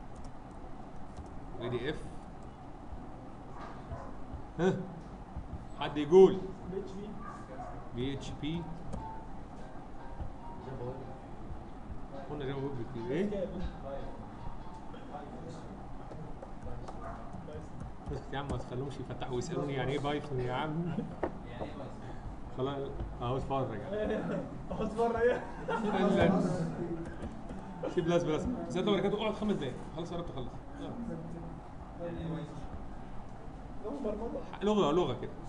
[SPEAKER 1] اي دي اف ها حد يقول
[SPEAKER 4] بي اتش بي
[SPEAKER 1] بي اتش بي
[SPEAKER 2] جافا ويب
[SPEAKER 1] قلنا جافا ويب كتير ايه
[SPEAKER 4] كابل
[SPEAKER 1] بس يا عم ما تخلوهمش يفتحوا ويسالوني يعني ايه بايثون يا عم
[SPEAKER 3] يعني ايه بايثون؟
[SPEAKER 1] خلاص اهو اتفرج
[SPEAKER 4] احط بره ايه
[SPEAKER 1] سي بلس بلس بس انت بركاته اقعد خمس دقايق خلاص قربت اخلص آه.
[SPEAKER 3] يعني ايه بايثون؟
[SPEAKER 4] لغه برمجه
[SPEAKER 1] لغه لغه كده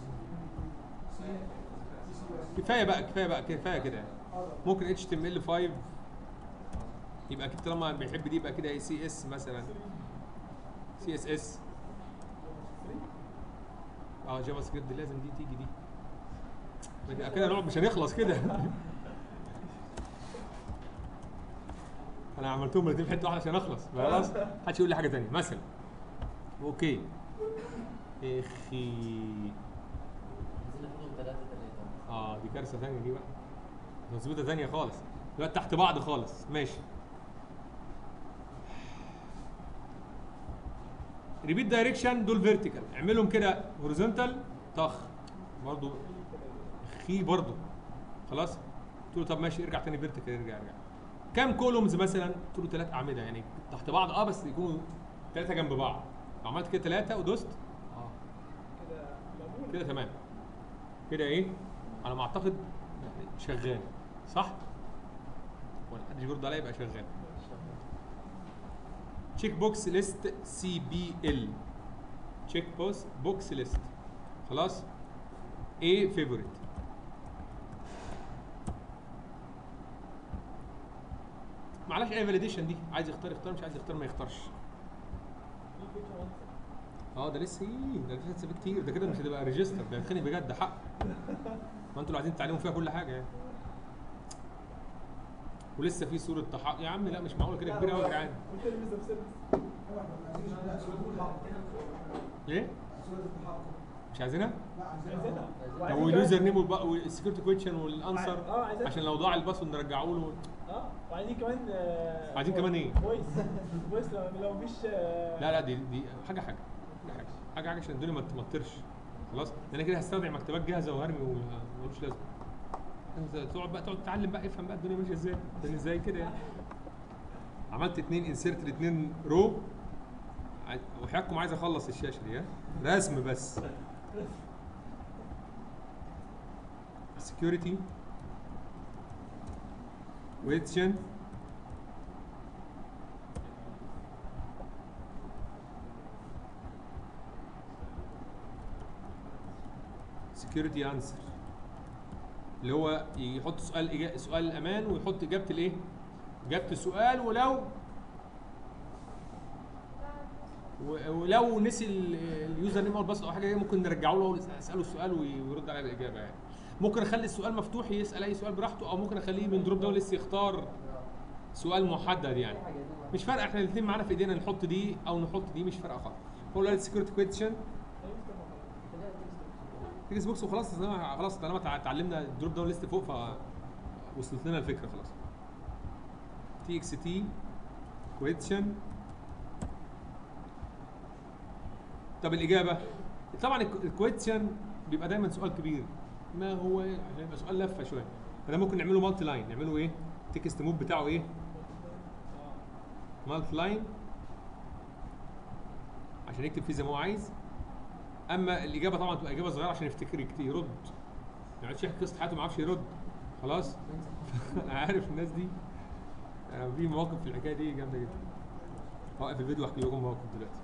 [SPEAKER 1] كفايه بقى كفايه بقى كفايه كده يعني ممكن اتش تي ام ال 5 يبقى اكيد طالما بيحب دي يبقى كده سي اس مثلا سي اس اس اه جافا سكريبت دي لازم دي تيجي دي يبقى كده نقعد مش هنخلص كده انا عملتهم الاثنين في حته واحده عشان اخلص خلاص محدش يقول لي حاجه ثانيه مثلا اوكي اخي
[SPEAKER 2] عايزين ناخدهم ثلاثة ثلاثة
[SPEAKER 1] اه دي كارثه ثانيه دي بقى تظبيطه ثانيه خالص دلوقتي تحت بعض خالص ماشي ريبيت دايركشن دول فيرتيكال اعملهم كده هوريزونتال طخ برضو خي برضو خلاص قلت له طب ماشي ارجع تاني فيرتيكال ارجع ارجع كام كولومز مثلا قلت له ثلاث اعمده يعني تحت بعض اه بس يكونوا ثلاثه جنب بعض لو عملت كده ثلاثه ودوست اه
[SPEAKER 4] كده مقبول
[SPEAKER 1] كده تمام كده ايه على ما اعتقد شغال صح ولا حد يرد عليا يبقى شغال تشيك بوكس ليست سي بي ال تشيك بوكس بوكس ليست خلاص ايه فيفوريت معلش اي فاليديشن دي عايز يختار يختار مش عايز يختار ما يختارش
[SPEAKER 4] دي فكره وانسى
[SPEAKER 1] اه ده لسه ايه ده لسه في كتير ده كده مش هتبقى ريجستر ده هتخني بجد حق ما انتوا اللي عايزين تعلموا فيها كل حاجه يعني ولسه في صوره تحقق يا عم لا مش معقول كده كبير قوي يا جدعان
[SPEAKER 4] قلت لي ميزه بسيرفس
[SPEAKER 5] ايوه احنا ما عايزينش لا سورة التحقق
[SPEAKER 1] ليه؟
[SPEAKER 5] سورة التحقق
[SPEAKER 1] مش عايزينها؟
[SPEAKER 5] لا عايزين
[SPEAKER 4] عايزينها
[SPEAKER 1] طب
[SPEAKER 4] وعايزين
[SPEAKER 1] واليوزر
[SPEAKER 4] كمان-
[SPEAKER 1] نيم والسكيورتي كويشن والانسر
[SPEAKER 4] اه عايزين
[SPEAKER 1] عشان لو ضاع الباسورد نرجعه له
[SPEAKER 4] اه وعايزين كمان آه،
[SPEAKER 1] عايزين كمان ايه؟
[SPEAKER 4] فويس فويس لو لو مفيش آه،
[SPEAKER 1] لا لا دي دي حاجه حاجه حاجه حاجه حاجه, حاجة عشان الدنيا ما تمطرش خلاص انا كده هستودع مكتبات جاهزه وهرمي وملوش لازمه انت تقعد بقى تقعد تتعلم بقى افهم بقى الدنيا ماشيه ازاي الدنيا ازاي كده يعني عملت اتنين انسيرت لاتنين رو عاي- وحياتكم عايز اخلص الشاشه دي ها رسم بس security question security answer اللي هو يحط سؤال إجا... سؤال الامان ويحط اجابه الايه؟ اجابه السؤال ولو و- ولو نسي ال- اليوزر نيم او الباسورد او حاجه ممكن نرجعه له اساله السؤال وي- ويرد عليه بالاجابه يعني ممكن اخلي السؤال مفتوح يسال اي سؤال براحته او ممكن اخليه من دروب داون لسه يختار سؤال محدد يعني مش فارقه احنا الاثنين معانا في ايدينا نحط دي او نحط دي مش فارقه خالص هو قال سكيورتي كويشن تكست بوكس وخلاص طالما- خلاص طالما تع- اتعلمنا الدروب داون ليست فوق فوصلت لنا الفكره خلاص تي اكس تي question طب الاجابه طبعا الكويتشن بيبقى دايما سؤال كبير ما هو عشان يبقى سؤال لفه شويه فده ممكن نعمله مالتي لاين نعمله ايه تكست موف بتاعه ايه مالتي لاين عشان يكتب فيه زي ما هو عايز اما الاجابه طبعا تبقى اجابه صغيره عشان يفتكر يكت- يرد ما يقعدش يحكي قصه حياته ما يعرفش يرد خلاص انا عارف الناس دي آه، في مواقف في الحكايه دي جامده جدا هوقف الفيديو واحكي لكم مواقف دلوقتي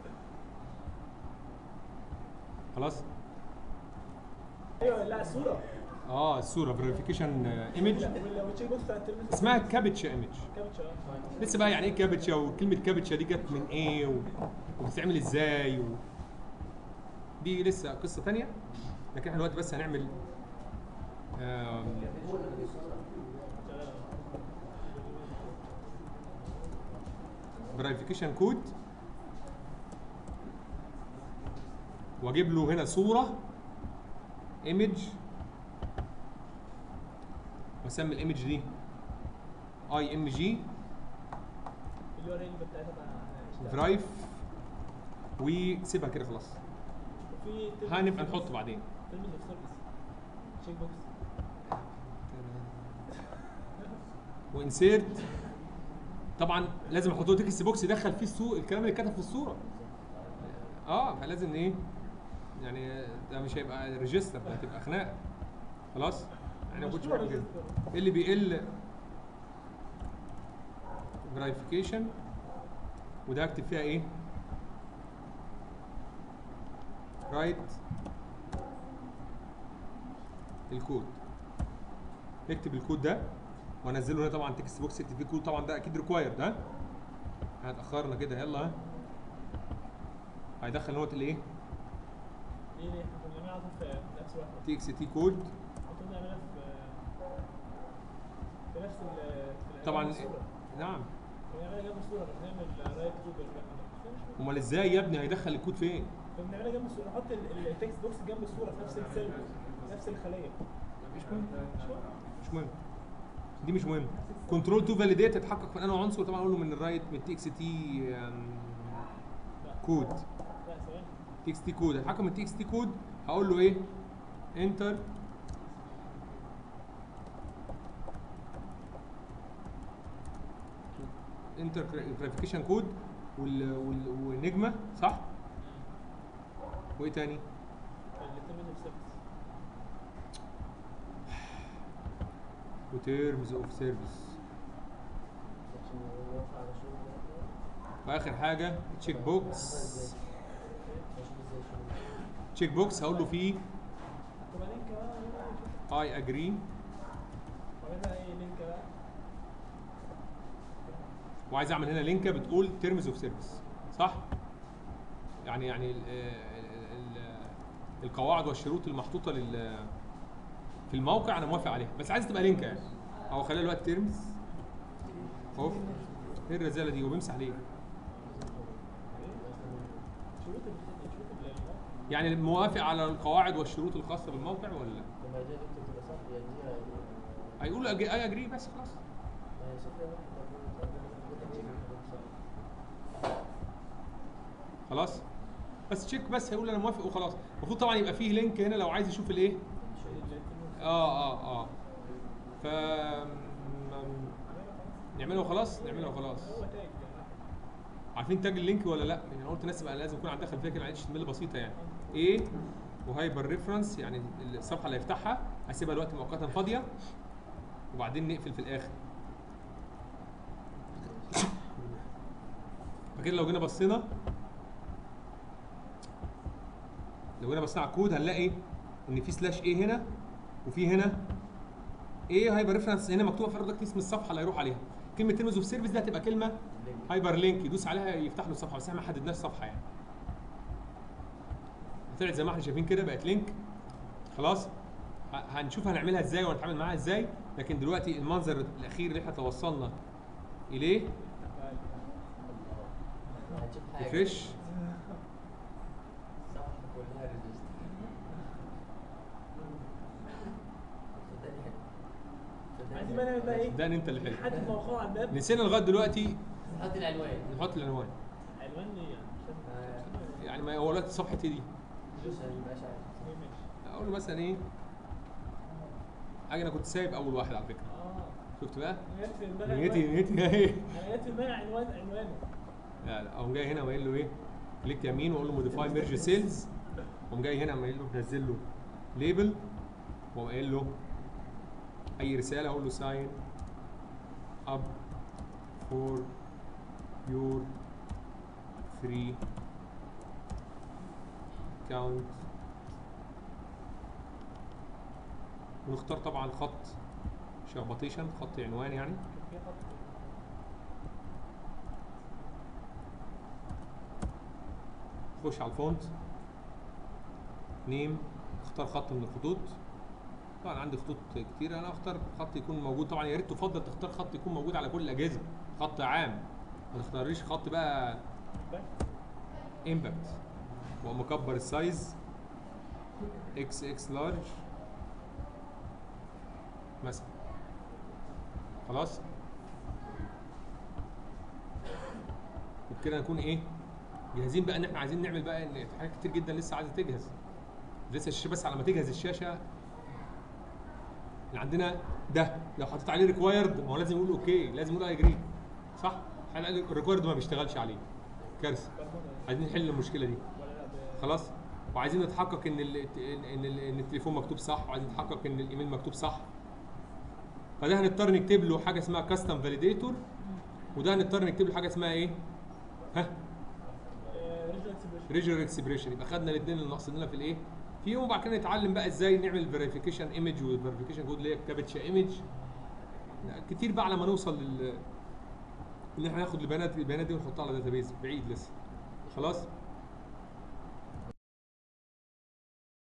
[SPEAKER 1] خلاص
[SPEAKER 4] ايوه لا الصوره
[SPEAKER 1] اه الصوره فيريفيكيشن ايمج
[SPEAKER 4] لو تشيك بوكس بتاع الترمز
[SPEAKER 1] اسمها كابتشا ايمج
[SPEAKER 4] كابتشا اه
[SPEAKER 1] لسه بقى يعني ايه كابتشا وكلمه كابتشا دي جت من ايه و... وبتتعمل ازاي و... دي لسه قصه ثانيه لكن احنا دلوقتي بس هنعمل آم، فيريفيكيشن كود واجيب له هنا صوره ايمج واسمي الايمج دي اي ام جي
[SPEAKER 4] اليو ار ال بتاعتها بقى
[SPEAKER 1] درايف وسيبها كده خلاص
[SPEAKER 4] وفي
[SPEAKER 1] هنبقى نحطه بعدين
[SPEAKER 4] ترمز اوف سيرفيس تشيك بوكس
[SPEAKER 1] وانسيرت طبعا لازم احط له تكست بوكس يدخل فيه الصوره الكلام اللي اتكتب في الصوره اه فلازم ايه يعني ده مش هيبقى ريجستر ده هتبقى خناقه خلاص يعني ما كنتش بعمل كده إيه اللي بيقل فيريفيكيشن وده اكتب فيها ايه رايت الكود نكتب الكود ده وانزله هنا طبعا تكست بوكس اكتب فيه كود طبعا ده اكيد ريكوايرد ها هتاخرنا كده يلا ها هيدخل نوت الايه
[SPEAKER 4] ليه ليه احنا كنا بنعملها في في نفس الوقت
[SPEAKER 1] تي اكس تي كود
[SPEAKER 4] كنا بنعملها في في نفس ال في
[SPEAKER 1] طبعا
[SPEAKER 4] جنب الصورة.
[SPEAKER 1] نعم
[SPEAKER 4] كنا بنعملها جنب الصوره بنعمل رايت جوجل
[SPEAKER 1] امال ازاي يا ابني هيدخل الكود فين
[SPEAKER 4] كنا بنعملها جنب الصوره نحط ال- التكست بوكس جنب الصوره في نفس السيل نفس الخليه
[SPEAKER 1] مش مهم
[SPEAKER 4] مش مهم.
[SPEAKER 1] مش مهم دي مش مهم كنترول تو فاليديت تتحقق من انه عنصر طبعا اقول له من الرايت من تي اكس تي
[SPEAKER 4] لا
[SPEAKER 1] كود
[SPEAKER 4] لا ثواني
[SPEAKER 1] تي اكس تي كود هتحكم من تي اكس تي كود هقول له ايه انتر انتر كلاريفيكيشن كود وال وال ونجمه صح وايه تاني
[SPEAKER 4] الترمز اوف سيرفيس
[SPEAKER 1] وتيرمز اوف سيرفيس
[SPEAKER 2] عشان يوافق على شغل ده.
[SPEAKER 1] واخر حاجه تشيك بوكس
[SPEAKER 2] اشوف ازاي شغل
[SPEAKER 1] تشيك بوكس هقول له فيه
[SPEAKER 4] تبقى لينك بقى هنا
[SPEAKER 1] اي اجري
[SPEAKER 4] وعملنا ايه لينك بقى
[SPEAKER 1] وعايز اعمل هنا لينكه بتقول تيرمز اوف سيرفيس صح يعني يعني ال ال ال القواعد والشروط المحطوطه لل في الموقع انا موافق عليها بس عايز تبقى لينكه يعني او خليها دلوقتي تيرمز اوف ايه الرزاله دي وبيمسح ليه
[SPEAKER 4] شروط ال- شروط ال- الموقع.
[SPEAKER 1] يعني موافق على القواعد والشروط الخاصه بالموقع ولا لا
[SPEAKER 2] طب ما هي دي يا دكتور تبقى صح يعني دي يعني
[SPEAKER 1] هيقول أج- اي اجري بس خلاص
[SPEAKER 2] ما هي صفر واحد طب- طب- طب- طب- طب- صح.
[SPEAKER 1] خلاص بس تشيك بس هيقول انا موافق وخلاص المفروض طبعا يبقى فيه لينك هنا لو عايز يشوف الايه اه اه اه ف م- نعمله وخلاص نعمله وخلاص
[SPEAKER 4] هو تاج يعني.
[SPEAKER 1] عارفين تاج اللينك ولا لا يعني انا قلت الناس بقى لازم يكون عندها خلفيه كده معلش تمل بسيطه يعني ايه وهايبر ريفرنس يعني الصفحه اللي هيفتحها هسيبها دلوقتي مؤقتا فاضيه وبعدين نقفل في الاخر فكده لو جينا بصينا لو جينا بصينا على الكود هنلاقي ان في سلاش ايه هنا وفي هنا ايه هايبر ريفرنس هنا مكتوبه في الريدكت اسم الصفحه اللي هيروح عليها كلمه تيرمز اوف سيرفيس دي هتبقى كلمه
[SPEAKER 2] اللينك.
[SPEAKER 1] هايبر لينك يدوس عليها يفتح له الصفحه بس احنا ما حددناش صفحه يعني طلعت زي ما احنا شايفين كده بقت لينك خلاص ه- هنشوف هنعملها ازاي وهنتعامل معاها ازاي لكن دلوقتي المنظر الاخير اللي احنا توصلنا اليه
[SPEAKER 2] هتشوف حاجة.
[SPEAKER 1] ريفريش
[SPEAKER 2] صفحة كلها ريجستر صدقني حلو صدقني
[SPEAKER 4] عايزين بقى نعمل بقى ايه؟
[SPEAKER 1] ده انت اللي حلو
[SPEAKER 4] نحدد موقعه على الماب
[SPEAKER 1] نسينا لغايه دلوقتي
[SPEAKER 2] حط العنوان
[SPEAKER 1] نحط العنوان
[SPEAKER 4] عنوان ايه يعني مش
[SPEAKER 2] آه.
[SPEAKER 4] فاهم.
[SPEAKER 1] يعني ما هو دلوقتي صفحه ايه دي
[SPEAKER 2] عشان ما يبقاش عارف
[SPEAKER 4] ايه ماشي
[SPEAKER 1] اقول له مثلا ايه حاجه انا كنت سايب اول واحد على فكره
[SPEAKER 4] اه
[SPEAKER 1] شفت بقى
[SPEAKER 4] انا جت في دماغي
[SPEAKER 1] نيتي
[SPEAKER 4] عنوان.
[SPEAKER 1] نيتي ايه
[SPEAKER 4] انا جت في دماغي عنوان عنوانه
[SPEAKER 1] لا لا اقوم جاي هنا وقايل له ايه كليك يمين واقول له موديفاي ميرج سيلز اقوم جاي هنا قايل له نزل له ليبل واقوم قايل له اي رساله اقول له ساين اب فور يور فري كاونت ونختار طبعا خط شخبطيشن خط عنوان يعني
[SPEAKER 4] كان في خط
[SPEAKER 1] خش على الفونت نيم اختار خط من الخطوط طبعا عندي خطوط كتير انا اختار خط يكون موجود طبعا يا ريت تفضل تختار خط يكون موجود على كل الاجهزه خط عام ما تختاريش خط بقى
[SPEAKER 4] باك.
[SPEAKER 1] امباكت واقوم مكبر السايز اكس اكس لارج مثلا خلاص وبكده نكون ايه جاهزين بقى ان احنا عايزين نعمل بقى ان في حاجات كتير جدا لسه عايزه تجهز لسه الشاشه بس على ما تجهز الشاشه اللي عندنا ده لو حطيت عليه ريكوايرد ما هو لازم يقول اوكي لازم يقول اي اجري صح؟ الريكوايرد ما بيشتغلش عليه كارثه
[SPEAKER 4] برمجة
[SPEAKER 1] عايزين نحل المشكله دي
[SPEAKER 4] ولا لا ب-
[SPEAKER 1] خلاص وعايزين نتحقق ان ال ان ال ان التليفون مكتوب صح وعايزين نتحقق ان الايميل مكتوب صح فده هنضطر نكتب له حاجه اسمها كاستم فاليديتور وده هنضطر نكتب له حاجه اسمها ايه ها
[SPEAKER 4] آه، ريجنال اكسبريشن
[SPEAKER 1] ريجر اكسبريشن يبقى خدنا الاثنين اللي ناقصين لنا في الايه فيهم وبعد كده نتعلم بقى ازاي نعمل فيريفيكيشن ايمج والفيريفيكيشن كود اللي هي كابتشا ايمج كتير بقى على ما نوصل لل ان احنا ناخد البيانات البيانات دي ونحطها على داتابيز بعيد لسه خلاص